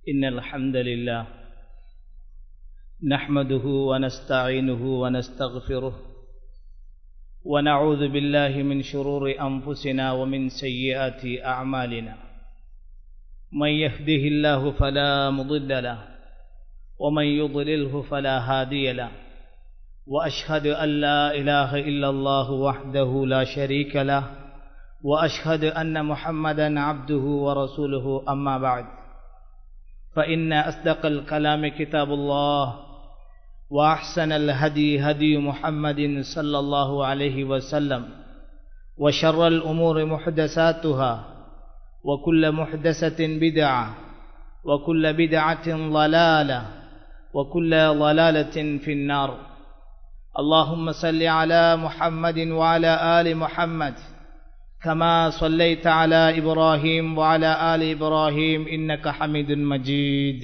إن الحمد لله نحمده ونستعينه ونستغفره ونعوذ بالله من شرور أنفسنا ومن سيئات أعمالنا من يهده الله فلا مضل له ومن يضلله فلا هادي له وأشهد أن لا إله إلا الله وحده لا شريك له وأشهد أن محمدا عبده ورسوله أما بعد فإن أصدق الكلام كتاب الله وأحسن الهدي هدي محمد صلى الله عليه وسلم وشر الأمور محدثاتها وكل محدثة بدعة وكل بدعة ضلالة وكل ضلالة في النار اللهم صل على محمد وعلى آل محمد كما صليت على إبراهيم وعلى آل إبراهيم إنك حميد مجيد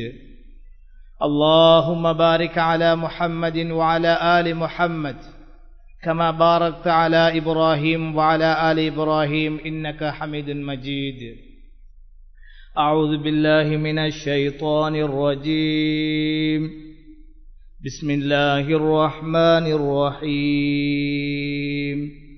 اللهم بارك على محمد وعلى آل محمد كما باركت على إبراهيم وعلى آل إبراهيم إنك حميد مجيد أعوذ بالله من الشيطان الرجيم بسم الله الرحمن الرحيم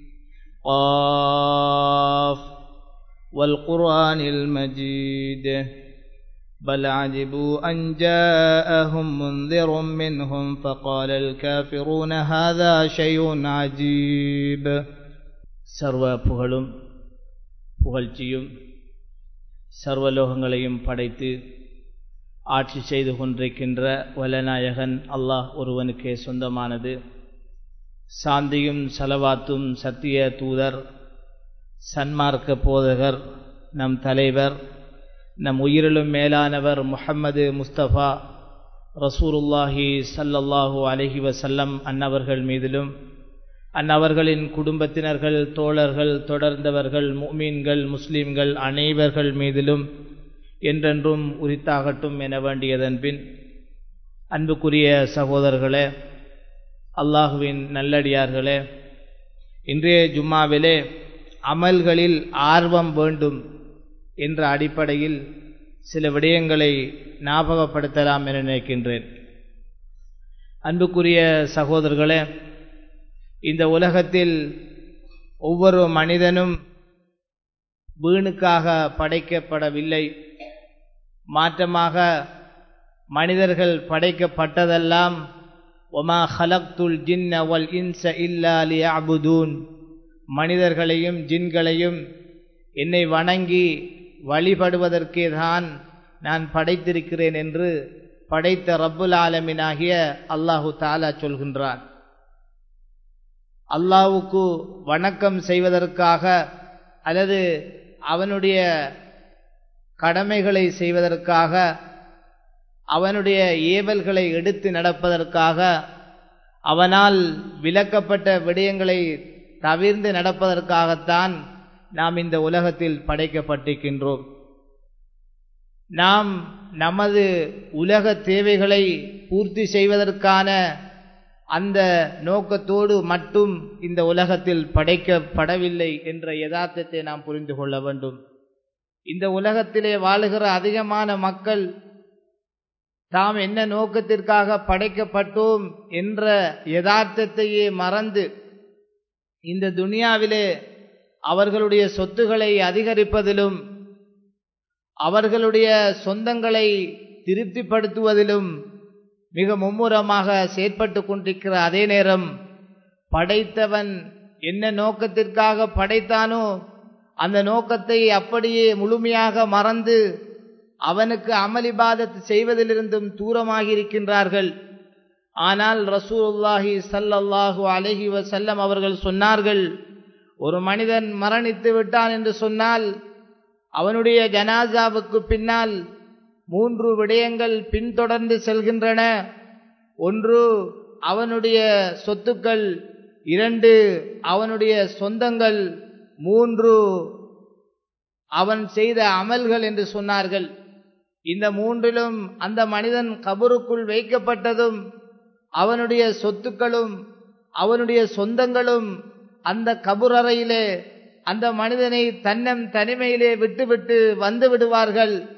قاف والقرآن المجيد بل عجبوا أن جاءهم منذر منهم فقال الكافرون هذا شيء عجيب சர்வ புகழும் புகழ்ச்சியும் சர்வலோகங்களையும் படைத்து ஆட்சி செய்து கொண்டிருக்கின்ற வல்லநாயகன் அல்லாஹ் ஒருவனுக்கே சொந்தமானது சாந்தியும் சலவாத்தும் சத்திய தூதர் சன்மார்க்க போதகர் நம் தலைவர் நம் உயிரிலும் மேலானவர் முஹம்மது முஸ்தபா ரசூருல்லாஹி சல்லல்லாஹு அலஹி வசல்லம் அன்னவர்கள் மீதிலும் அன்னவர்களின் குடும்பத்தினர்கள் தோழர்கள் தொடர்ந்தவர்கள் முமீன்கள் முஸ்லீம்கள் அனைவர்கள் மீதிலும் என்றென்றும் உரித்தாகட்டும் என வேண்டியதன் பின் அன்புக்குரிய சகோதரர்களே அல்லாஹுவின் நல்லடியார்களே இன்றைய ஜும்மாவிலே அமல்களில் ஆர்வம் வேண்டும் என்ற அடிப்படையில் சில விடயங்களை ஞாபகப்படுத்தலாம் என நினைக்கின்றேன் அன்புக்குரிய சகோதரர்களே இந்த உலகத்தில் ஒவ்வொரு மனிதனும் வீணுக்காக படைக்கப்படவில்லை மாற்றமாக மனிதர்கள் படைக்கப்பட்டதெல்லாம் ஒமா ஹலக்துல் ஜின்ன வல் இன்ச இல்லா லியஅபுதூன் மனிதர்களையும் ஜின்களையும் என்னை வணங்கி வழிபடுவதற்கே தான் நான் படைத்திருக்கிறேன் என்று படைத்த ரப்புல் ஆலமினாகிய அல்லாஹு தாலா சொல்கின்றான் அல்லாவுக்கு வணக்கம் செய்வதற்காக அல்லது அவனுடைய கடமைகளை செய்வதற்காக அவனுடைய ஏவல்களை எடுத்து நடப்பதற்காக அவனால் விளக்கப்பட்ட விடயங்களை தவிர்ந்து நடப்பதற்காகத்தான் நாம் இந்த உலகத்தில் படைக்கப்பட்டிருக்கின்றோம் நாம் நமது உலக தேவைகளை பூர்த்தி செய்வதற்கான அந்த நோக்கத்தோடு மட்டும் இந்த உலகத்தில் படைக்கப்படவில்லை என்ற யதார்த்தத்தை நாம் புரிந்து கொள்ள வேண்டும் இந்த உலகத்திலே வாழுகிற அதிகமான மக்கள் தாம் என்ன நோக்கத்திற்காக படைக்கப்பட்டோம் என்ற யதார்த்தத்தையே மறந்து இந்த துனியாவிலே அவர்களுடைய சொத்துக்களை அதிகரிப்பதிலும் அவர்களுடைய சொந்தங்களை திருப்திப்படுத்துவதிலும் மிக மும்முரமாக செயற்பட்டு கொண்டிருக்கிற அதே நேரம் படைத்தவன் என்ன நோக்கத்திற்காக படைத்தானோ அந்த நோக்கத்தை அப்படியே முழுமையாக மறந்து அவனுக்கு அமளிபாதத் செய்வதிலிருந்தும் தூரமாகி இருக்கின்றார்கள் ஆனால் ரசூலுல்லாஹி சல்லல்லாஹு அலஹி வசல்லம் அவர்கள் சொன்னார்கள் ஒரு மனிதன் மரணித்து விட்டான் என்று சொன்னால் அவனுடைய ஜனாசாவுக்கு பின்னால் மூன்று விடயங்கள் பின்தொடர்ந்து செல்கின்றன ஒன்று அவனுடைய சொத்துக்கள் இரண்டு அவனுடைய சொந்தங்கள் மூன்று அவன் செய்த அமல்கள் என்று சொன்னார்கள் இந்த மூன்றிலும் அந்த மனிதன் கபருக்குள் வைக்கப்பட்டதும் அவனுடைய சொத்துக்களும் அவனுடைய சொந்தங்களும் அந்த கபுரறையிலே அந்த மனிதனை தன்னம் தனிமையிலே விட்டுவிட்டு வந்து விடுவார்கள்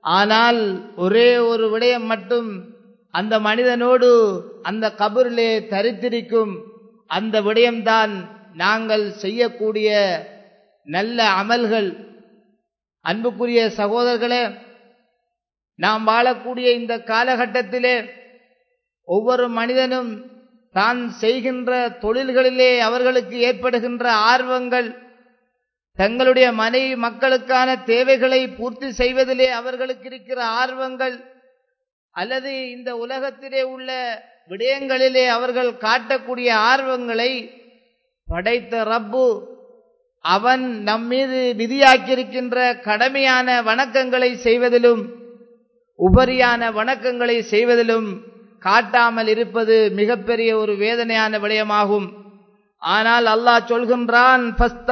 ஆனால் ஒரே ஒரு விடயம் மட்டும் அந்த மனிதனோடு அந்த கபரிலே தரித்திருக்கும் அந்த விடயம்தான் நாங்கள் செய்யக்கூடிய நல்ல அமல்கள் அன்புக்குரிய சகோதரர்களே நாம் வாழக்கூடிய இந்த காலகட்டத்திலே ஒவ்வொரு மனிதனும் தான் செய்கின்ற தொழில்களிலே அவர்களுக்கு ஏற்படுகின்ற ஆர்வங்கள் தங்களுடைய மனைவி மக்களுக்கான தேவைகளை பூர்த்தி செய்வதிலே அவர்களுக்கு இருக்கிற ஆர்வங்கள் அல்லது இந்த உலகத்திலே உள்ள விடயங்களிலே அவர்கள் காட்டக்கூடிய ஆர்வங்களை படைத்த ரப்பு அவன் நம்மீது விதியாக்கியிருக்கின்ற கடமையான வணக்கங்களை செய்வதிலும் உபரியான வணக்கங்களை செய்வதிலும் காட்டாமல் இருப்பது மிகப்பெரிய ஒரு வேதனையான விடயமாகும் ஆனால் அல்லாஹ் சொல்கின்றான்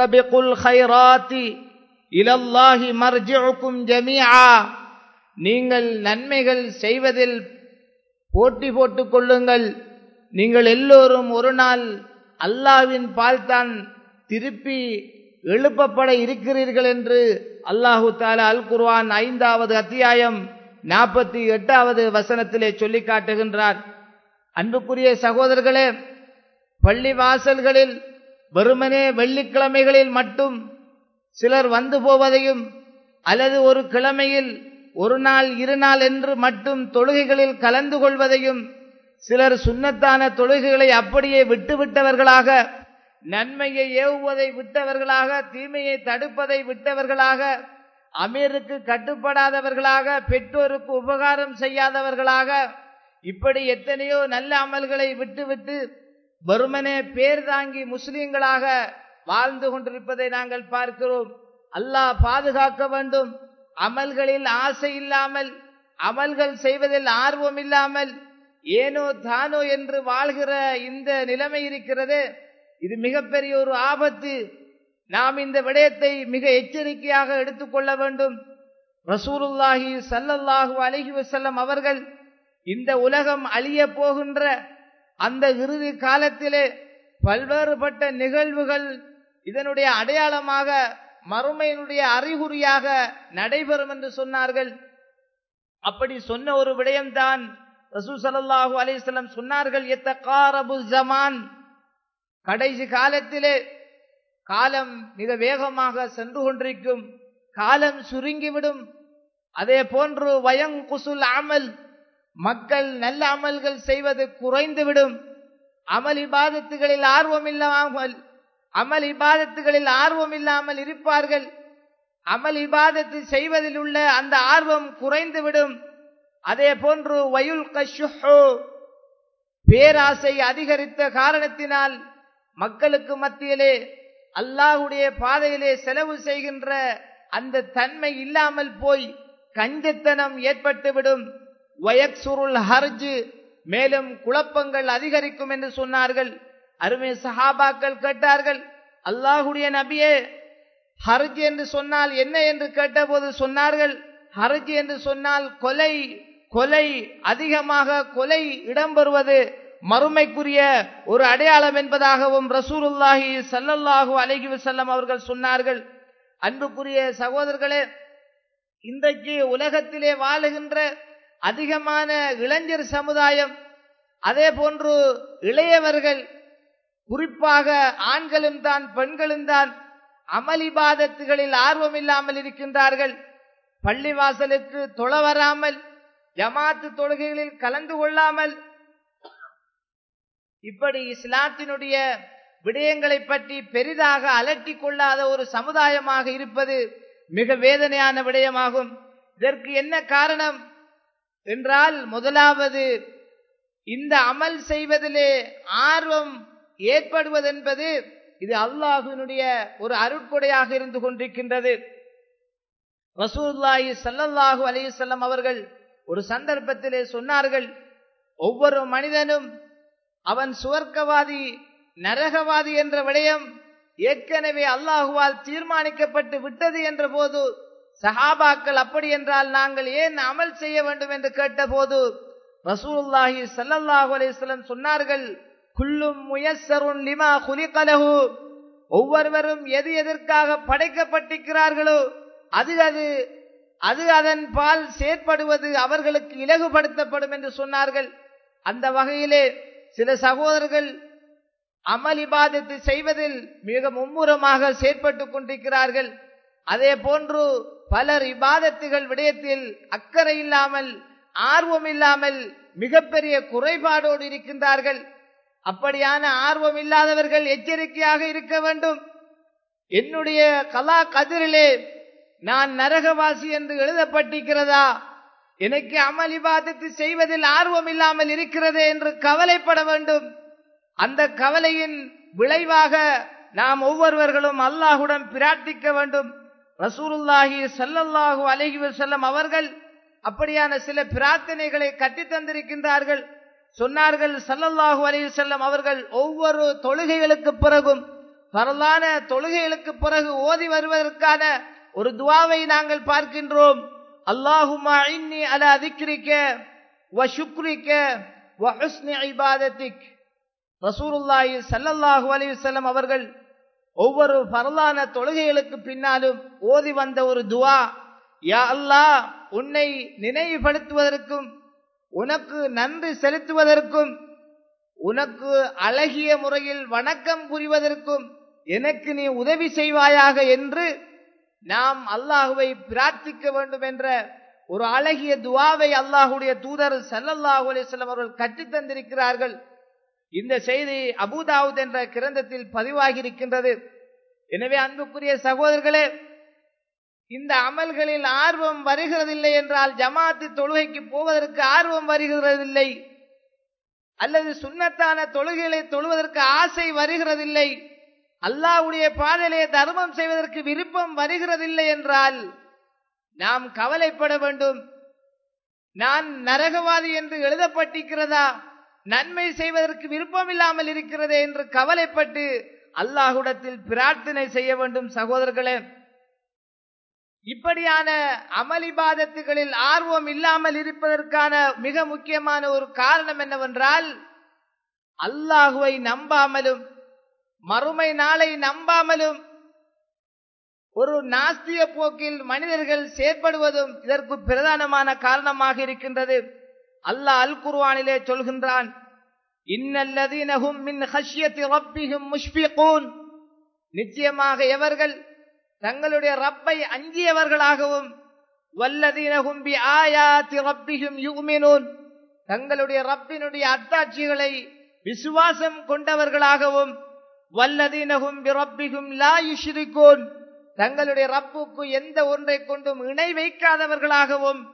இலல்லாஹி மர்ஜிஉக்கும் ஜமீஆ நீங்கள் நன்மைகள் செய்வதில் போட்டி போட்டுக் கொள்ளுங்கள் நீங்கள் எல்லோரும் ஒரு நாள் அல்லாவின் பால்தான் திருப்பி எழுப்பப்பட இருக்கிறீர்கள் என்று அல்லாஹு தாலா அல் குர்வான் ஐந்தாவது அத்தியாயம் நாற்பத்தி எட்டாவது வசனத்திலே சொல்லி காட்டுகின்றார் அன்புக்குரிய சகோதரர்களே பள்ளி வாசல்களில் வெறுமனே வெள்ளிக்கிழமைகளில் மட்டும் சிலர் வந்து போவதையும் அல்லது ஒரு கிழமையில் ஒரு நாள் இரு நாள் என்று மட்டும் தொழுகைகளில் கலந்து கொள்வதையும் சிலர் சுண்ணத்தான தொழுகைகளை அப்படியே விட்டுவிட்டவர்களாக நன்மையை ஏவுவதை விட்டவர்களாக தீமையை தடுப்பதை விட்டவர்களாக அமீருக்கு கட்டுப்படாதவர்களாக பெற்றோருக்கு உபகாரம் செய்யாதவர்களாக இப்படி எத்தனையோ நல்ல அமல்களை விட்டுவிட்டு வெறுமனே பேர் தாங்கி முஸ்லீம்களாக வாழ்ந்து கொண்டிருப்பதை நாங்கள் பார்க்கிறோம் அல்லாஹ் பாதுகாக்க வேண்டும் அமல்களில் ஆசை இல்லாமல் அமல்கள் செய்வதில் ஆர்வம் இல்லாமல் ஏனோ தானோ என்று வாழ்கிற இந்த நிலைமை இருக்கிறது இது மிகப்பெரிய ஒரு ஆபத்து நாம் இந்த விடயத்தை மிக எச்சரிக்கையாக எடுத்துக்கொள்ள வேண்டும் ரசூலுல்லாஹி சல்லல்லாஹு அலஹி வசல்லம் அவர்கள் இந்த உலகம் அழிய போகின்ற அந்த இறுதி காலத்திலே பல்வேறுபட்ட நிகழ்வுகள் இதனுடைய அடையாளமாக மறுமையினுடைய அறிகுறியாக நடைபெறும் என்று சொன்னார்கள் அப்படி சொன்ன ஒரு விடயம்தான் ரசூ சல்லாஹூ அலிஸ்லம் சொன்னார்கள் எத்த காரபு ஜமான் கடைசி காலத்திலே காலம் மிக வேகமாக சென்று கொண்டிருக்கும் காலம் சுருங்கிவிடும் அதே போன்று வயங்குசுல் அமல் மக்கள் நல்ல அமல்கள் செய்வது குறைந்துவிடும் அமல் இபாதத்துகளில் ஆர்வம் இல்லாமல் அமல் இபாதத்துகளில் ஆர்வம் இல்லாமல் இருப்பார்கள் அமல் இபாதத்து செய்வதில் உள்ள அந்த ஆர்வம் குறைந்துவிடும் அதே போன்று வயுல் கஷுஹோ பேராசை அதிகரித்த காரணத்தினால் மக்களுக்கு மத்தியிலே அல்லாஹுடைய பாதையிலே செலவு செய்கின்ற அந்த தன்மை இல்லாமல் போய் கஞ்சத்தனம் ஏற்பட்டுவிடும் வயக்சுருள் ஹர்ஜு மேலும் குழப்பங்கள் அதிகரிக்கும் என்று சொன்னார்கள் அருமை சஹாபாக்கள் கேட்டார்கள் அல்லாஹுடைய நபியே ஹர்ஜ் என்று சொன்னால் என்ன என்று கேட்டபோது சொன்னார்கள் ஹர்ஜ் என்று சொன்னால் கொலை கொலை அதிகமாக கொலை இடம்பெறுவது மறுமைக்குரிய ஒரு அடையாளம் என்பதாகவும் ரசூலுல்லாஹி சல்லல்லாஹு அலைஹி வஸல்லம் அவர்கள் சொன்னார்கள் அன்புக்குரிய சகோதரர்களே இன்றைக்கு உலகத்திலே வாழுகின்ற அதிகமான இளைஞர் சமுதாயம் அதே போன்று இளையவர்கள் குறிப்பாக ஆண்களும் தான் பெண்களும் தான் அமளிபாதத்துகளில் ஆர்வம் இல்லாமல் இருக்கின்றார்கள் பள்ளிவாசலுக்கு தொழ வராமல் ஜமாத்து தொழுகைகளில் கலந்து கொள்ளாமல் இப்படி இஸ்லாத்தினுடைய விடயங்களை பற்றி பெரிதாக அலட்டி கொள்ளாத ஒரு சமுதாயமாக இருப்பது மிக வேதனையான விடயமாகும் இதற்கு என்ன காரணம் என்றால் முதலாவது இந்த அமல் செய்வதிலே ஆர்வம் ஏற்படுவதென்பது இது அல்லாஹுனுடைய ஒரு அருட்கொடையாக இருந்து கொண்டிருக்கின்றது ரசூல்லாஹி சல்லல்லாஹு அலையுசல்லம் அவர்கள் ஒரு சந்தர்ப்பத்திலே சொன்னார்கள் ஒவ்வொரு மனிதனும் அவன் சுவர்க்கவாதி நரகவாதி என்ற விடயம் ஏற்கனவே அல்லாஹுவால் தீர்மானிக்கப்பட்டு விட்டது என்ற போது சஹாபாக்கள் அப்படி என்றால் நாங்கள் ஏன் அமல் செய்ய வேண்டும் என்று கேட்டபோது ரசூலுல்லாஹி சல்லல்லாஹு அலைஹிஸ்ஸலாம் சொன்னார்கள் குல்லும் முயஸ்ஸருன் லிமா குலிகலஹு ஒவ்வொருவரும் எது எதற்காக படைக்கப்பட்டிருக்கிறார்களோ அது அது அது அதன் பால் செயற்படுவது அவர்களுக்கு இலகுபடுத்தப்படும் என்று சொன்னார்கள் அந்த வகையிலே சில சகோதரர்கள் அமல் இபாதத்தை செய்வதில் மிக மும்முரமாக செயற்பட்டுக் கொண்டிருக்கிறார்கள் அதே போன்று பலர் இபாதத்துகள் விடயத்தில் அக்கறை இல்லாமல் ஆர்வம் இல்லாமல் மிகப்பெரிய குறைபாடோடு இருக்கின்றார்கள் அப்படியான ஆர்வம் இல்லாதவர்கள் எச்சரிக்கையாக இருக்க வேண்டும் என்னுடைய கலா கதிரிலே நான் நரகவாசி என்று எழுதப்பட்டிருக்கிறதா எனக்கு அமல் இபாதத்து செய்வதில் ஆர்வம் இல்லாமல் இருக்கிறதே என்று கவலைப்பட வேண்டும் அந்த கவலையின் விளைவாக நாம் ஒவ்வொருவர்களும் அல்லாஹுடன் பிரார்த்திக்க வேண்டும் ரசூலுல்லாஹி சல்லல்லாஹு அலைஹி வஸல்லம் அவர்கள் அப்படியான சில பிரார்த்தனைகளை கட்டி தந்திருக்கின்றார்கள் சொன்னார்கள் சல்லல்லாஹு அலைஹி வஸல்லம் அவர்கள் ஒவ்வொரு தொழுகைகளுக்கு பிறகும் பரலான தொழுகைகளுக்கு பிறகு ஓதி வருவதற்கான ஒரு துவாவை நாங்கள் பார்க்கின்றோம் அல்லாஹுமா இன்னி அலா திக்ரிக்க வ சுக்ரிக்க வ ஹுஸ்னி இபாதத்திக் ரசூலுல்லாஹி ஸல்லல்லாஹு அலைஹி வஸல்லம் அவர்கள் ஒவ்வொரு பரலான தொழுகைகளுக்கு பின்னாலும் ஓதி வந்த ஒரு துவா யா அல்லாஹ் உன்னை நினைவுபடுத்துவதற்கும் உனக்கு நன்றி செலுத்துவதற்கும் உனக்கு அழகிய முறையில் வணக்கம் புரிவதற்கும் எனக்கு நீ உதவி செய்வாயாக என்று நாம் அல்லாஹுவை பிரார்த்திக்க வேண்டும் என்ற ஒரு அழகிய துவாவை அல்லாஹுடைய தூதர் சல்லல்லாஹு அலிஸ்லாம் அவர்கள் கற்றுத் தந்திருக்கிறார்கள் இந்த செய்தி அபுதாவுத் என்ற கிரந்தத்தில் பதிவாகி இருக்கின்றது எனவே அன்புக்குரிய சகோதரர்களே இந்த அமல்களில் ஆர்வம் வருகிறதில்லை என்றால் ஜமாத்து தொழுகைக்கு போவதற்கு ஆர்வம் வருகிறதில்லை அல்லது சுண்ணத்தான தொழுகைகளை தொழுவதற்கு ஆசை வருகிறதில்லை அல்லாவுடைய பாதையிலே தர்மம் செய்வதற்கு விருப்பம் வருகிறதில்லை என்றால் நாம் கவலைப்பட வேண்டும் நான் நரகவாதி என்று எழுதப்பட்டிருக்கிறதா நன்மை செய்வதற்கு விருப்பம் இல்லாமல் இருக்கிறதே என்று கவலைப்பட்டு அல்லாஹுடத்தில் பிரார்த்தனை செய்ய வேண்டும் சகோதரர்களே இப்படியான அமளிபாதத்துகளில் ஆர்வம் இல்லாமல் இருப்பதற்கான மிக முக்கியமான ஒரு காரணம் என்னவென்றால் அல்லாஹுவை நம்பாமலும் மறுமை நாளை நம்பாமலும் ஒரு நாஸ்திய போக்கில் மனிதர்கள் செயற்படுவதும் இதற்கு பிரதானமான காரணமாக இருக்கின்றது அல்லாஹ் அல் குர்வானிலே சொல்கின்றான் இன்னல்லதீனஹும் மின் ஹஷ்யத்தி ரப்பிஹும் முஷ்பிகூன் நிச்சயமாக எவர்கள் தங்களுடைய ரப்பை அஞ்சியவர்களாகவும் வல்லதீனஹும் பி ஆயாத்தி ரப்பிஹும் யுமினூன் தங்களுடைய ரப்பினுடைய அத்தாட்சிகளை விசுவாசம் கொண்டவர்களாகவும் வல்லதீனஹும் பி ரப்பிஹும் லா யுஷ்ரிகூன் தங்களுடைய ரப்புக்கு எந்த ஒன்றை கொண்டும் இணை வைக்காதவர்களாகவும்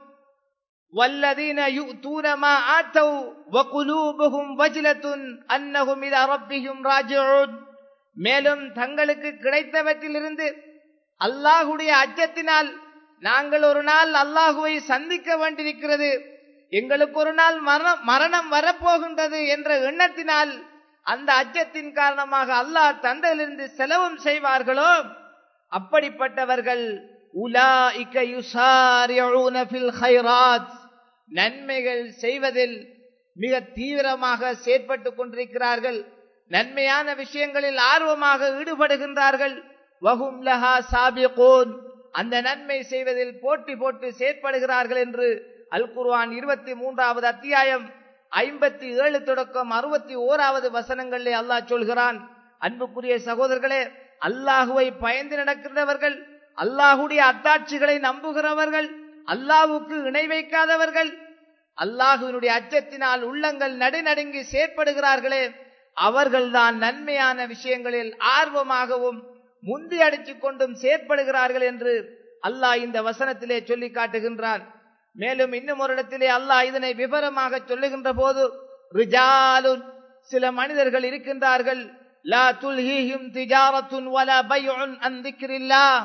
والذين يؤتون ما آتوا وقلوبهم وجلة أنهم إلى ربهم راجعون மேலும் தங்களுக்கு கிடைத்தவற்றிலிருந்து அல்லாஹுடைய அச்சத்தினால் நாங்கள் ஒரு நாள் அல்லாஹுவை சந்திக்க வேண்டியிருக்கிறது எங்களுக்கு ஒரு நாள் மரணம் வரப்போகின்றது என்ற எண்ணத்தினால் அந்த அச்சத்தின் காரணமாக அல்லாஹ் தந்தையிலிருந்து செலவும் செய்வார்களோ அப்படிப்பட்டவர்கள் உலாஇக யுசாரியூன ஃபில் ஹைராத் நன்மைகள் செய்வதில் மிக தீவிரமாக செயற்பட்டுக் கொண்டிருக்கிறார்கள் நன்மையான விஷயங்களில் ஆர்வமாக ஈடுபடுகின்றார்கள் வஹும் லஹா சாபிகோன் அந்த நன்மை செய்வதில் போட்டி போட்டு செயற்படுகிறார்கள் என்று அல் குர்ஆன் இருபத்தி மூன்றாவது அத்தியாயம் ஐம்பத்தி ஏழு தொடக்கம் அறுபத்தி ஓராவது வசனங்களிலே அல்லாஹ் சொல்கிறான் அன்புக்குரிய சகோதரர்களே அல்லாஹுவை பயந்து நடக்கின்றவர்கள் அல்லாஹுடைய அத்தாட்சிகளை நம்புகிறவர்கள் அல்லாஹுக்கு இணை வைக்காதவர்கள் அல்லாஹுவினுடைய அச்சத்தினால் உள்ளங்கள் நடுநடுங்கி செயற்படுகிறார்களே அவர்கள்தான் நன்மையான விஷயங்களில் ஆர்வமாகவும் முந்தி அடித்துக் கொண்டும் செயற்படுகிறார்கள் என்று அல்லாஹ் இந்த வசனத்திலே சொல்லி காட்டுகின்றான் மேலும் இன்னும் ஒரு இடத்திலே அல்லாஹ் இதனை விவரமாக சொல்லுகின்ற போது ரிஜாலுன் சில மனிதர்கள் இருக்கின்றார்கள் லா துல்ஹீஹிம் திஜாரத்துன் வலா பைஉன் அன் திக்ரில்லாஹ்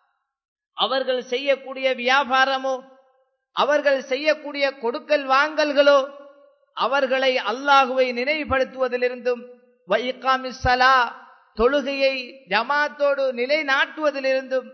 அவர்கள் செய்யக்கூடிய வியாபாரமோ அவர்கள் செய்யக்கூடிய கொடுக்கல் வாங்கல்களோ அவர்களை அல்லாஹுவை நினைவுபடுத்துவதிலிருந்தும் வைகாமிசலா தொழுகையை ஜமாத்தோடு நிலைநாட்டுவதிலிருந்தும்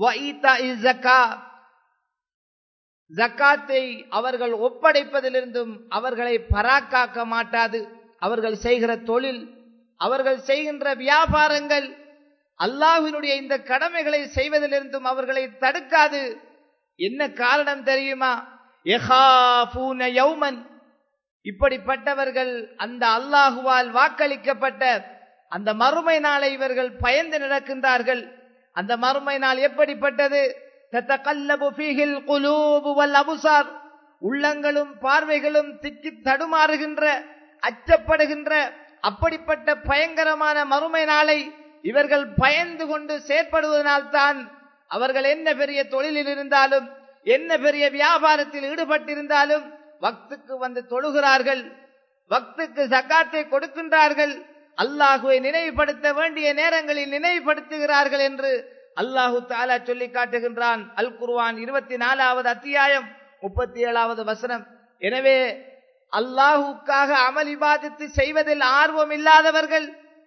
ஜக்காத்தை அவர்கள் ஒப்படைப்பதிலிருந்தும் அவர்களை பராக்காக்க மாட்டாது அவர்கள் செய்கிற தொழில் அவர்கள் செய்கின்ற வியாபாரங்கள் அல்லாஹினுடைய இந்த கடமைகளை செய்வதிலிருந்தும் அவர்களை தடுக்காது என்ன காரணம் தெரியுமா யஹாஃபூன யௌமன் இப்படிப்பட்டவர்கள் அந்த அல்லாஹுவால் வாக்களிக்கப்பட்ட அந்த மறுமை நாளை இவர்கள் பயந்து நடக்கின்றார்கள் அந்த மறுமை நாள் எப்படிப்பட்டது தத்தகல்லபு ஃபீஹில் குலூபு வல் அபுசார் உள்ளங்களும் பார்வைகளும் திக்கி தடுமாறுகின்ற அச்சப்படுகின்ற அப்படிப்பட்ட பயங்கரமான மறுமை நாளை இவர்கள் பயந்து கொண்டு செயற்படுவதனால்தான் அவர்கள் என்ன பெரிய தொழிலில் இருந்தாலும் என்ன பெரிய வியாபாரத்தில் ஈடுபட்டிருந்தாலும் வக்துக்கு வந்து தொழுகிறார்கள் வக்துக்கு சக்காத்தை கொடுக்கின்றார்கள் அல்லாஹுவை நினைவுபடுத்த வேண்டிய நேரங்களில் நினைவுபடுத்துகிறார்கள் என்று அல்லாஹு தாலா சொல்லி காட்டுகின்றான் அல் குர்வான் இருபத்தி நாலாவது அத்தியாயம் முப்பத்தி ஏழாவது வசனம் எனவே அல்லாஹுக்காக அமல் இபாதத்து செய்வதில் ஆர்வம் இல்லாதவர்கள்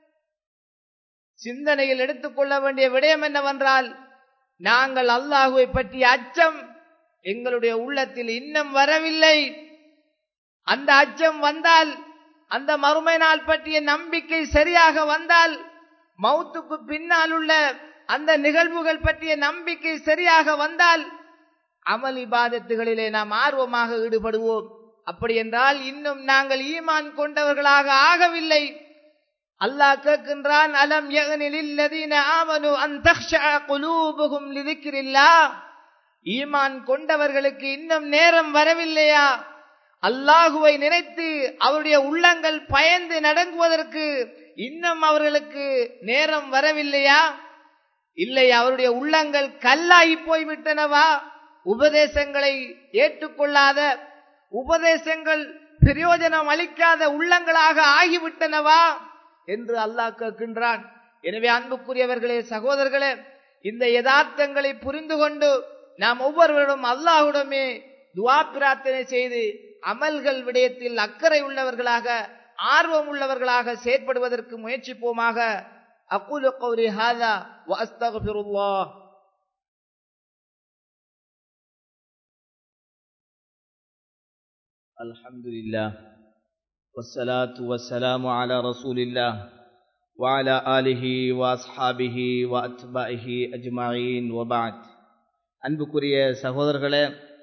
சிந்தனையில் எடுத்துக்கொள்ள வேண்டிய விடயம் என்னவென்றால் நாங்கள் அல்லாஹுவை பற்றிய அச்சம் எங்களுடைய உள்ளத்தில் இன்னும் வரவில்லை அந்த அச்சம் வந்தால் அந்த மறுமை நாள் பற்றிய நம்பிக்கை சரியாக வந்தால் மௌத்துக்கு பின்னால் உள்ள அந்த நிகழ்வுகள் பற்றிய நம்பிக்கை சரியாக வந்தால் அமல் இபாதத்துகளிலே நாம் ஆர்வமாக ஈடுபடுவோம் அப்படி என்றால் இன்னும் நாங்கள் ஈமான் கொண்டவர்களாக ஆகவில்லை அல்லாஹ் கேட்கின்றான் அலம் யகனில் ஆமனு அன் குலூபுகும் லிதிக்கிறில்லா ஈமான் கொண்டவர்களுக்கு இன்னும் நேரம் வரவில்லையா அல்லாஹுவை நினைத்து அவருடைய உள்ளங்கள் பயந்து நடங்குவதற்கு இன்னும் அவர்களுக்கு நேரம் வரவில்லையா இல்லை அவருடைய உள்ளங்கள் கல்லாகி போய்விட்டனவா உபதேசங்களை ஏற்றுக்கொள்ளாத உபதேசங்கள் பிரயோஜனம் அளிக்காத உள்ளங்களாக ஆகிவிட்டனவா என்று அல்லாஹ் கேட்கின்றான் எனவே அன்புக்குரியவர்களே சகோதரர்களே இந்த யதார்த்தங்களை புரிந்து கொண்டு நாம் ஒவ்வொருவரும் அல்லாஹுடமே துவா பிரார்த்தனை செய்து அமல்கள் விடயத்தில் அக்கறை உள்ளவர்களாக ஆர்வம் உள்ளவர்களாக செயற்படுவதற்கு முயற்சிப்போமாக அக்குலு கௌரி ஹாதா வஸ்தகுல்லாஹ் الحمد لله والصلاة والسلام على رسول الله وعلى آله وأصحابه وأتباعه أجمعين وبعد அன்புக்குரிய சகோதரர்களே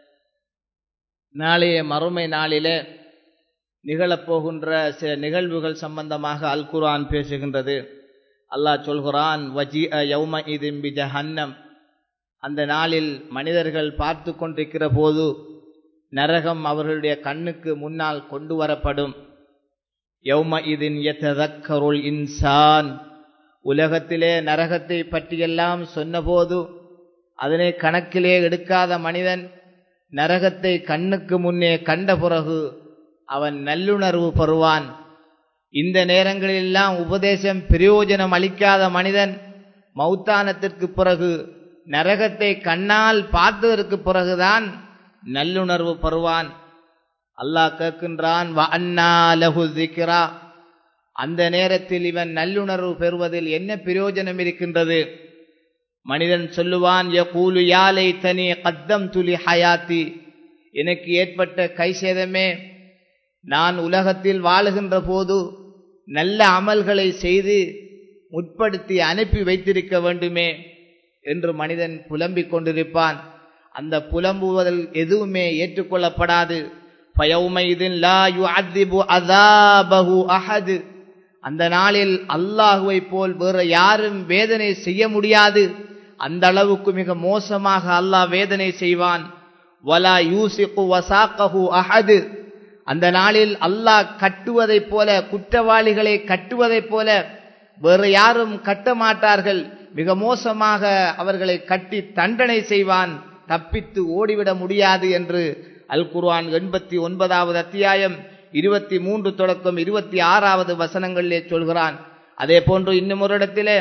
நாளைய மறுமை நாளிலே நிகழப்போகின்ற சில நிகழ்வுகள் சம்பந்தமாக அல் குர்ஆன் பேசுகின்றது அல்லாஹ் சொல்கிறான் வஜி யௌம இதிம்பி ஜஹன்னம் அந்த நாளில் மனிதர்கள் பார்த்து கொண்டிருக்கிற போது நரகம் அவர்களுடைய கண்ணுக்கு முன்னால் கொண்டு வரப்படும் யௌம இதின் எத்ததக்கருள் இன்சான் உலகத்திலே நரகத்தை பற்றியெல்லாம் சொன்னபோது அதனை கணக்கிலே எடுக்காத மனிதன் நரகத்தை கண்ணுக்கு முன்னே கண்ட பிறகு அவன் நல்லுணர்வு பெறுவான் இந்த நேரங்களிலெல்லாம் உபதேசம் பிரயோஜனம் அளிக்காத மனிதன் மௌத்தானத்திற்கு பிறகு நரகத்தை கண்ணால் பார்த்ததற்கு பிறகுதான் நல்லுணர்வு பெறுவான் அல்லாஹ் கேட்கின்றான் அந்த நேரத்தில் இவன் நல்லுணர்வு பெறுவதில் என்ன பிரயோஜனம் இருக்கின்றது மனிதன் சொல்லுவான் யகூலு யாலை தனி கத்தம் துலி ஹயாத்தி எனக்கு ஏற்பட்ட கை சேதமே நான் உலகத்தில் வாழுகின்ற போது நல்ல அமல்களை செய்து முற்படுத்தி அனுப்பி வைத்திருக்க வேண்டுமே என்று மனிதன் புலம்பிக் கொண்டிருப்பான் அந்த புலம்புவதில் எதுவுமே ஏற்றுக்கொள்ளப்படாது அஹது அந்த நாளில் அல்லாஹுவை போல் வேறு யாரும் வேதனை செய்ய முடியாது அந்த அளவுக்கு மிக மோசமாக அல்லாஹ் வேதனை செய்வான் வலா யூசிகு வசாக்கஹு அஹது அந்த நாளில் அல்லாஹ் கட்டுவதைப் போல குற்றவாளிகளை கட்டுவதைப் போல வேறு யாரும் கட்ட மாட்டார்கள் மிக மோசமாக அவர்களை கட்டி தண்டனை செய்வான் தப்பித்து ஓடிவிட முடியாது என்று அல் குர்ஆன் எண்பத்தி ஒன்பதாவது அத்தியாயம் இருபத்தி மூன்று தொடக்கம் இருபத்தி ஆறாவது வசனங்களிலே சொல்கிறான் அதே போன்று இன்னும் ஒரு இடத்திலே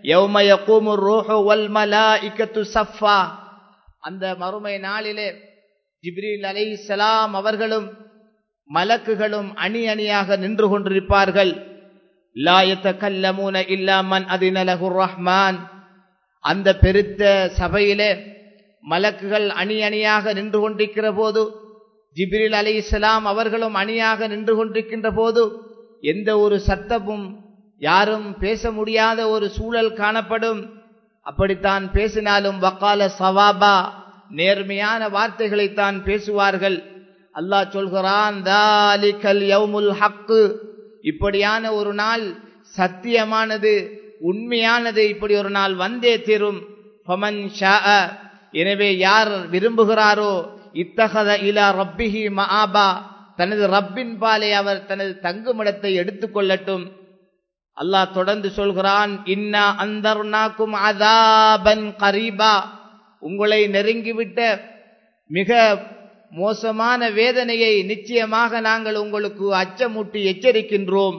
சஃபா அந்த மறுமை நாளிலே ஜிப்ரீல் அலை சலாம் அவர்களும் மலக்குகளும் அணி அணியாக நின்று கொண்டிருப்பார்கள் லாயத்த இல்லாமன் அதினலகுர் ரஹ்மான் அந்த பெருத்த சபையிலே மலக்குகள் அணி அணியாக நின்று கொண்டிருக்கிற போது ஜிப்ரில் அலி இஸ்லாம் அவர்களும் அணியாக நின்று கொண்டிருக்கின்ற போது எந்த ஒரு சத்தமும் யாரும் பேச முடியாத ஒரு சூழல் காணப்படும் அப்படித்தான் பேசினாலும் வக்கால சவாபா நேர்மையான வார்த்தைகளைத்தான் பேசுவார்கள் அல்லாஹ் சொல்கிறான் தாலிகல் யௌமுல் ஹக்கு இப்படியான ஒரு நாள் சத்தியமானது உண்மையானது இப்படி ஒரு நாள் வந்தே தீரும் ஃபமன் ஷா எனவே யார் விரும்புகிறாரோ இத்தகத இலா ரப்பிஹி மஆபா தனது ரப்பின் பாலே அவர் தனது தங்குமிடத்தை எடுத்துக்கொள்ளட்டும் அல்லாஹ் தொடர்ந்து சொல்கிறான் இன்னா அந்தர்னாக்கும் அதாபன் கரீபா உங்களை நெருங்கிவிட்ட மிக மோசமான வேதனையை நிச்சயமாக நாங்கள் உங்களுக்கு அச்சமூட்டி எச்சரிக்கின்றோம்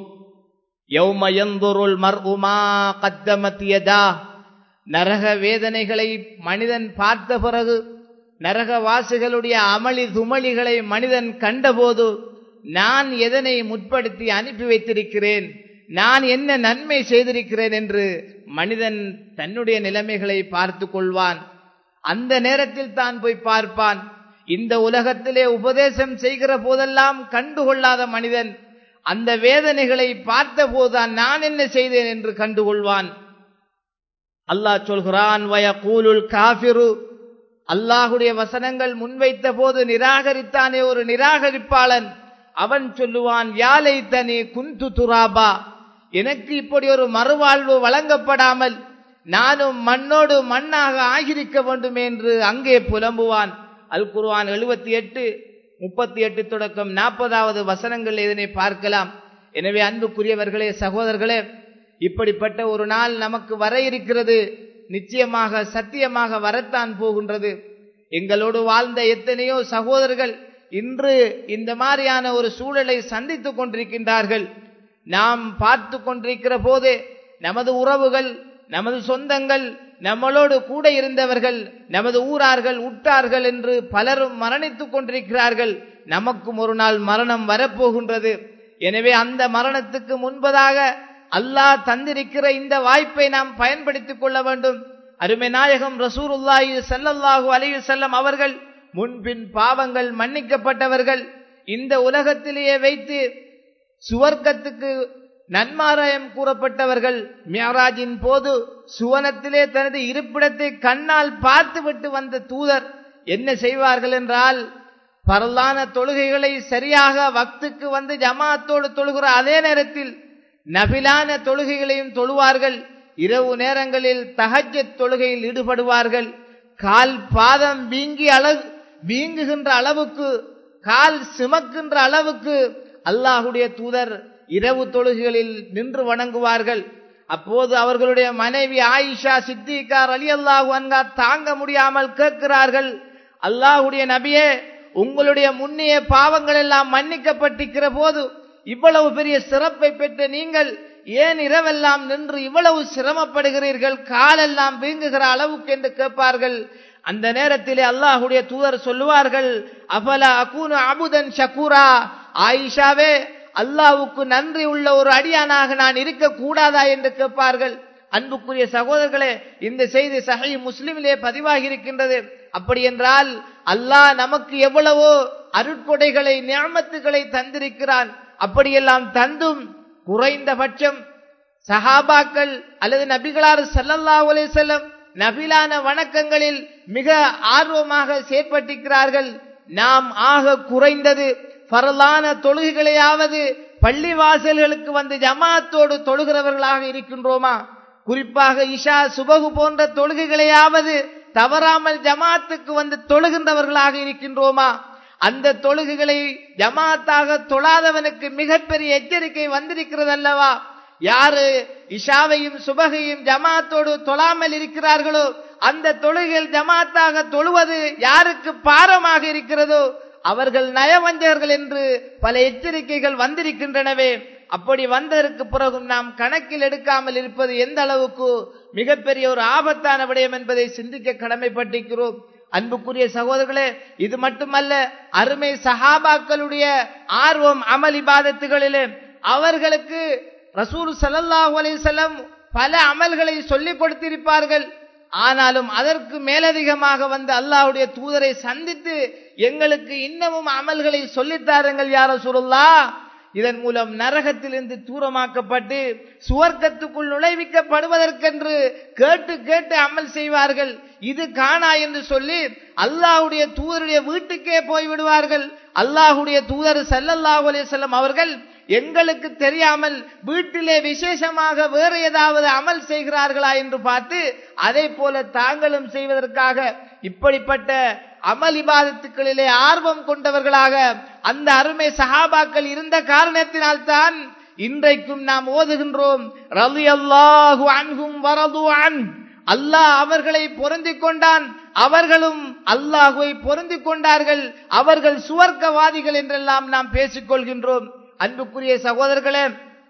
யௌமயந்துருள் மர்உமா கத்தமத்தியதா நரக வேதனைகளை மனிதன் பார்த்த பிறகு நரகவாசிகளுடைய அமளி துமளிகளை மனிதன் கண்டபோது நான் எதனை முற்படுத்தி அனுப்பி வைத்திருக்கிறேன் நான் என்ன நன்மை செய்திருக்கிறேன் என்று மனிதன் தன்னுடைய நிலைமைகளை பார்த்து கொள்வான் அந்த நேரத்தில் தான் போய் பார்ப்பான் இந்த உலகத்திலே உபதேசம் செய்கிற போதெல்லாம் கண்டுகொள்ளாத மனிதன் அந்த வேதனைகளை பார்த்த போதுதான் நான் என்ன செய்தேன் என்று கண்டுகொள்வான் அல்லாஹ் சொல்கிறான் வய கூலுல் காபிரு அல்லாஹுடைய வசனங்கள் முன்வைத்த போது நிராகரித்தானே ஒரு நிராகரிப்பாளன் அவன் சொல்லுவான் யாலை தனி குந்து துராபா எனக்கு இப்படி ஒரு மறுவாழ்வு வழங்கப்படாமல் நானும் மண்ணோடு மண்ணாக ஆகியிருக்க வேண்டும் என்று அங்கே புலம்புவான் அல் குர்வான் எழுபத்தி எட்டு முப்பத்தி எட்டு தொடக்கம் நாற்பதாவது வசனங்கள் இதனை பார்க்கலாம் எனவே அன்புக்குரியவர்களே சகோதரர்களே இப்படிப்பட்ட ஒரு நாள் நமக்கு வர இருக்கிறது நிச்சயமாக சத்தியமாக வரத்தான் போகின்றது எங்களோடு வாழ்ந்த எத்தனையோ சகோதரர்கள் இன்று இந்த மாதிரியான ஒரு சூழலை சந்தித்துக் கொண்டிருக்கின்றார்கள் நாம் பார்த்து கொண்டிருக்கிற போதே நமது உறவுகள் நமது சொந்தங்கள் நம்மளோடு கூட இருந்தவர்கள் நமது ஊரார்கள் உட்டார்கள் என்று பலரும் மரணித்துக் கொண்டிருக்கிறார்கள் நமக்கும் ஒரு நாள் மரணம் வரப்போகின்றது எனவே அந்த மரணத்துக்கு முன்பதாக அல்லாஹ் தந்திருக்கிற இந்த வாய்ப்பை நாம் பயன்படுத்திக் கொள்ள வேண்டும் அருமை நாயகம் ரசூருல்லாஹி ஸல்லல்லாஹு அலைஹி வஸல்லம் அவர்கள் முன்பின் பாவங்கள் மன்னிக்கப்பட்டவர்கள் இந்த உலகத்திலேயே வைத்து சுவர்க்கத்துக்கு நன்மாராயம் கூறப்பட்டவர்கள் மியராஜின் போது சுவனத்திலே தனது இருப்பிடத்தை கண்ணால் பார்த்துவிட்டு வந்த தூதர் என்ன செய்வார்கள் என்றால் பரலான தொழுகைகளை சரியாக வக்துக்கு வந்து ஜமாத்தோடு தொழுகிற அதே நேரத்தில் நபிலான தொழுகைகளையும் தொழுவார்கள் இரவு நேரங்களில் தஹஜத் தொழுகையில் ஈடுபடுவார்கள் கால் பாதம் வீங்கி அளவு வீங்குகின்ற அளவுக்கு கால் சிமக்கின்ற அளவுக்கு அல்லாஹுடைய தூதர் இரவு தொழுகைகளில் நின்று வணங்குவார்கள் அப்போது அவர்களுடைய மனைவி ஆயிஷா சித்திகார் அலி அல்லாஹு அன்கா தாங்க முடியாமல் கேட்கிறார்கள் அல்லாஹுடைய நபியே உங்களுடைய முன்னிய பாவங்கள் எல்லாம் மன்னிக்கப்பட்டிருக்கிற போது இவ்வளவு பெரிய சிறப்பை பெற்ற நீங்கள் ஏன் இரவெல்லாம் நின்று இவ்வளவு சிரமப்படுகிறீர்கள் காலெல்லாம் வீங்குகிற அளவுக்கு என்று கேட்பார்கள் அந்த நேரத்திலே அல்லாஹுடைய தூதர் சொல்லுவார்கள் அபலா அகூனு அபுதன் ஷக்கூரா ஆயிஷாவே அல்லாவுக்கு நன்றி உள்ள ஒரு அடியானாக நான் இருக்க கூடாதா என்று கேட்பார்கள் அன்புக்குரிய சகோதரர்களே இந்த செய்தி சஹி முஸ்லிமிலே பதிவாகி இருக்கின்றது அப்படி என்றால் அல்லாஹ் நமக்கு எவ்வளவோ அருட்கொடைகளை ஞாமத்துகளை தந்திருக்கிறான் அப்படியெல்லாம் தந்தும் குறைந்தபட்சம் சஹாபாக்கள் அல்லது நபிகளார் சல்லல்லாஹு அலைஹி வஸல்லம் நபிலான வணக்கங்களில் மிக ஆர்வமாக செயற்பட்டிருக்கிறார்கள் நாம் ஆக குறைந்தது பரலான தொழுகைகளையாவது பள்ளி வாசல்களுக்கு வந்து ஜமாத்தோடு தொழுகிறவர்களாக இருக்கின்றோமா குறிப்பாக இஷா சுபகு போன்ற தொழுகைகளையாவது தவறாமல் ஜமாத்துக்கு வந்து தொழுகின்றவர்களாக இருக்கின்றோமா அந்த தொழுகைகளை ஜமாத்தாக தொழாதவனுக்கு மிகப்பெரிய எச்சரிக்கை வந்திருக்கிறது அல்லவா யாரு இஷாவையும் சுபகையும் ஜமாத்தோடு தொழாமல் இருக்கிறார்களோ அந்த தொழுகைகள் ஜமாத்தாக தொழுவது யாருக்கு பாரமாக இருக்கிறதோ அவர்கள் நயவஞ்சகர்கள் என்று பல எச்சரிக்கைகள் வந்திருக்கின்றனவே அப்படி வந்ததற்கு பிறகும் நாம் கணக்கில் எடுக்காமல் இருப்பது எந்த அளவுக்கு மிகப்பெரிய ஒரு ஆபத்தான விடயம் என்பதை சிந்திக்க கடமைப்பட்டிருக்கிறோம் அன்புக்குரிய சகோதரர்களே இது மட்டுமல்ல அருமை சஹாபாக்களுடைய ஆர்வம் அமல் இபாதத்துகளிலே அவர்களுக்கு ரசூல் சல்லல்லாஹு அலைஹிஸ்ஸலாம் பல அமல்களை சொல்லிக் கொடுத்திருப்பார்கள் ஆனாலும் அதற்கு மேலதிகமாக வந்து அல்லாஹ்வுடைய தூதரை சந்தித்து எங்களுக்கு இன்னமும் அமல்களை சொல்லித்தாருங்கள் யார சுருல்லா இதன் மூலம் நரகத்திலிருந்து தூரமாக்கப்பட்டு சுவர்க்கத்துக்குள் நுழைவிக்கப்படுவதற்கென்று கேட்டு கேட்டு அமல் செய்வார்கள் இது காணா என்று சொல்லி அல்லாஹுடைய தூதருடைய வீட்டுக்கே போய் விடுவார்கள் அல்லாஹுடைய தூதர் சல்லல்லாஹு அலைஹி அவர்கள் எங்களுக்கு தெரியாமல் வீட்டிலே விசேஷமாக வேறு ஏதாவது அமல் செய்கிறார்களா என்று பார்த்து அதை போல தாங்களும் செய்வதற்காக இப்படிப்பட்ட அமல் இபாதத்துக்களிலே ஆர்வம் கொண்டவர்களாக அந்த அருமை சஹாபாக்கள் இருந்த காரணத்தினால்தான் இன்றைக்கும் நாம் ஓதுகின்றோம் ரலி அல்லாஹு அன்ஹும் வரது அன் அல்லாஹ் அவர்களை பொருந்திக் கொண்டான் அவர்களும் அல்லாஹுவை பொருந்திக் கொண்டார்கள் அவர்கள் சுவர்க்கவாதிகள் என்றெல்லாம் நாம் பேசிக் கொள்கின்றோம் அன்புக்குரிய சகோதரர்களே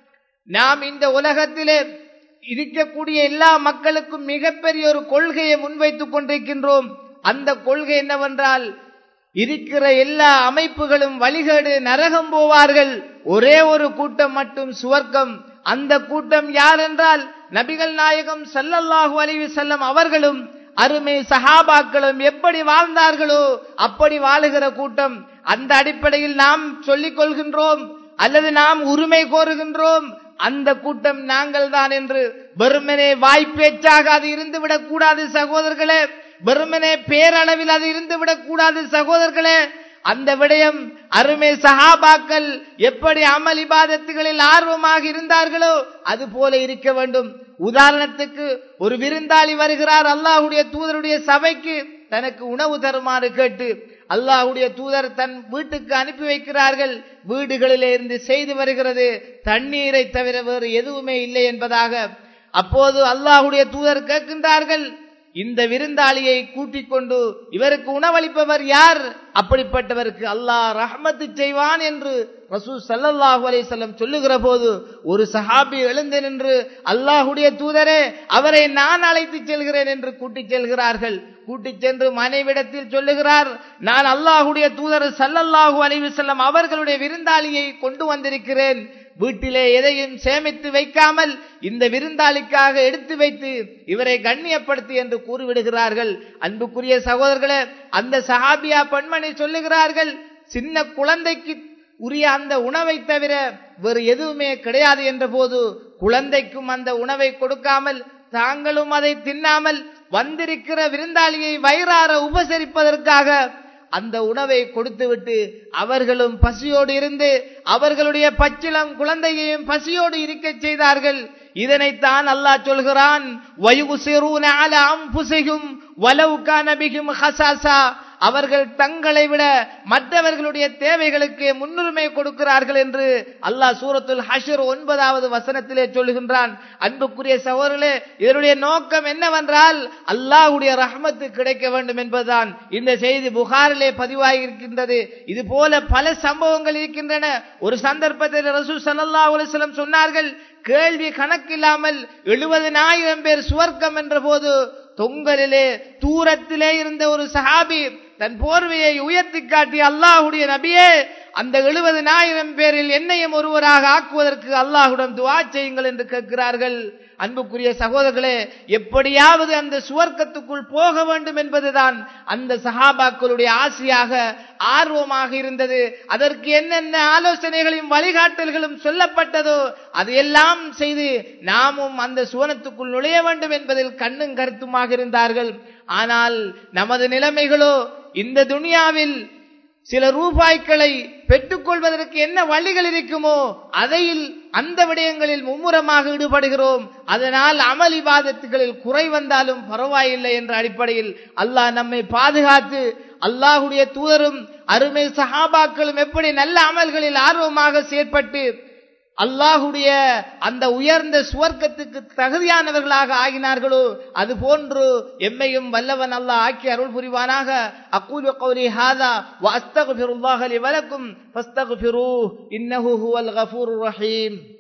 நாம் இந்த உலகத்திலே இருக்கக்கூடிய எல்லா மக்களுக்கும் மிகப்பெரிய ஒரு கொள்கையை முன்வைத்துக் கொண்டிருக்கின்றோம் அந்த கொள்கை என்னவென்றால் இருக்கிற எல்லா அமைப்புகளும் வழிகேடு நரகம் போவார்கள் ஒரே ஒரு கூட்டம் மட்டும் சுவர்க்கம் அந்த கூட்டம் யார் என்றால் நபிகள் நாயகம் சல்லல்லாஹு அலைஹி செல்லம் அவர்களும் அருமை சஹாபாக்களும் எப்படி வாழ்ந்தார்களோ அப்படி வாழுகிற கூட்டம் அந்த அடிப்படையில் நாம் சொல்லிக் கொள்கின்றோம் அல்லது நாம் உரிமை கோருகின்றோம் அந்த கூட்டம் நாங்கள் தான் என்று வெறுமனே வாய்ப்பேச்சாக அது இருந்துவிடக் கூடாது சகோதரர்களே வெறுமனே பேரளவில் அது இருந்துவிடக் கூடாது சகோதரர்களே அந்த விடயம் அருமை சஹாபாக்கள் எப்படி அமல் இபாதத்துகளில் ஆர்வமாக இருந்தார்களோ அது போல இருக்க வேண்டும் உதாரணத்துக்கு ஒரு விருந்தாளி வருகிறார் அல்லாஹுடைய தூதருடைய சபைக்கு தனக்கு உணவு தருமாறு கேட்டு அல்லாஹுடைய தூதர் தன் வீட்டுக்கு அனுப்பி வைக்கிறார்கள் வீடுகளிலே இருந்து செய்து வருகிறது தண்ணீரை தவிர வேறு எதுவுமே இல்லை என்பதாக அப்போது அல்லாஹுடைய தூதர் கேட்கின்றார்கள் இந்த விருந்தாளியை கூட்டிக் கொண்டு இவருக்கு உணவளிப்பவர் யார் அப்படிப்பட்டவருக்கு அல்லாஹ் ரஹ்மத்து செய்வான் என்று ரசூ சல்லல்லாஹு அலைஹிஸ்ஸலாம் சொல்லுகிற போது ஒரு சஹாபி எழுந்து நின்று அல்லாஹுடைய தூதரே அவரை நான் அழைத்து செல்கிறேன் என்று கூட்டிச் செல்கிறார்கள் கூட்டிச் சென்று மனைவிடத்தில் சொல்லுகிறார் நான் அல்லாஹுடைய தூதர் சல்லல்லாஹு அலைஹி வஸல்லம் அவர்களுடைய விருந்தாளியை கொண்டு வந்திருக்கிறேன் வீட்டிலே எதையும் சேமித்து வைக்காமல் இந்த விருந்தாளிக்காக எடுத்து வைத்து இவரை கண்ணியப்படுத்தி என்று கூறிவிடுகிறார்கள் அன்புக்குரிய சகோதரர்களே அந்த சஹாபியா பெண்மணி சொல்லுகிறார்கள் சின்ன குழந்தைக்கு உரிய அந்த உணவை தவிர வேறு எதுவுமே கிடையாது என்ற போது குழந்தைக்கும் அந்த உணவை கொடுக்காமல் தாங்களும் அதை தின்னாமல் வந்திருக்கிற விருந்தாளியை வயிறார உபசரிப்பதற்காக அந்த உணவை கொடுத்துவிட்டு அவர்களும் பசியோடு இருந்து அவர்களுடைய பச்சிளம் குழந்தையையும் பசியோடு இருக்க செய்தார்கள் இதனைத்தான் அல்லாஹ் சொல்கிறான் அவர்கள் தங்களை விட மற்றவர்களுடைய தேவைகளுக்கு முன்னுரிமை கொடுக்கிறார்கள் என்று அல்லாஹ் சூரத்துல் ஹஷர் ஒன்பதாவது வசனத்திலே சொல்லுகின்றான் அன்புக்குரிய சகோதரர்களே இதனுடைய நோக்கம் என்னவென்றால் அல்லாஹுடைய ரஹமத்து கிடைக்க வேண்டும் என்பதுதான் இந்த செய்தி புகாரிலே பதிவாகி இருக்கின்றது இது போல பல சம்பவங்கள் இருக்கின்றன ஒரு சந்தர்ப்பத்தில் ரசூ சல்லா அலுவலம் சொன்னார்கள் கேள்வி கணக்கில்லாமல் எழுபதினாயிரம் பேர் சுவர்க்கம் என்ற போது தொங்கலிலே தூரத்திலே இருந்த ஒரு சஹாபி தன் போர்வையை உயர்த்தி காட்டி அல்லாஹுடைய நபியே அந்த எழுபதினாயிரம் பேரில் என்னையும் ஒருவராக ஆக்குவதற்கு அல்லாஹுடன் துவா செய்யுங்கள் என்று கேட்கிறார்கள் அன்புக்குரிய சகோதரர்களே எப்படியாவது அந்த சுவர்க்கத்துக்குள் போக வேண்டும் என்பதுதான் அந்த சஹாபாக்களுடைய ஆசையாக ஆர்வமாக இருந்தது அதற்கு என்னென்ன ஆலோசனைகளையும் வழிகாட்டல்களும் சொல்லப்பட்டதோ அதையெல்லாம் செய்து நாமும் அந்த சுவனத்துக்குள் நுழைய வேண்டும் என்பதில் கண்ணும் கருத்துமாக இருந்தார்கள் ஆனால் நமது நிலைமைகளோ இந்த துனியாவில் சில ரூபாய்களை பெற்றுக்கொள்வதற்கு என்ன வழிகள் இருக்குமோ அதையில் அந்த விடயங்களில் மும்முரமாக ஈடுபடுகிறோம் அதனால் அமல் இபாதத்துகளில் குறை வந்தாலும் பரவாயில்லை என்ற அடிப்படையில் அல்லாஹ் நம்மை பாதுகாத்து அல்லாஹுடைய தூதரும் அருமை சஹாபாக்களும் எப்படி நல்ல அமல்களில் ஆர்வமாக செயற்பட்டு அல்லாஹுடைய அந்த உயர்ந்த சுவர்க்கத்துக்கு தகுதியானவர்களாக ஆகினார்களோ அது போன்று எம்மையும் வல்லவன் அல்லாஹ் ஆக்கி அருள் புரிவானாக அக்கூலு கௌரி ஹாதா வ அஸ்தகுஃபிருல்லாஹ் லி வலக்கும் ஃபஸ்தகுஃபிரூ இன்னஹு ஹுவல் கஃபூருர் ரஹீம்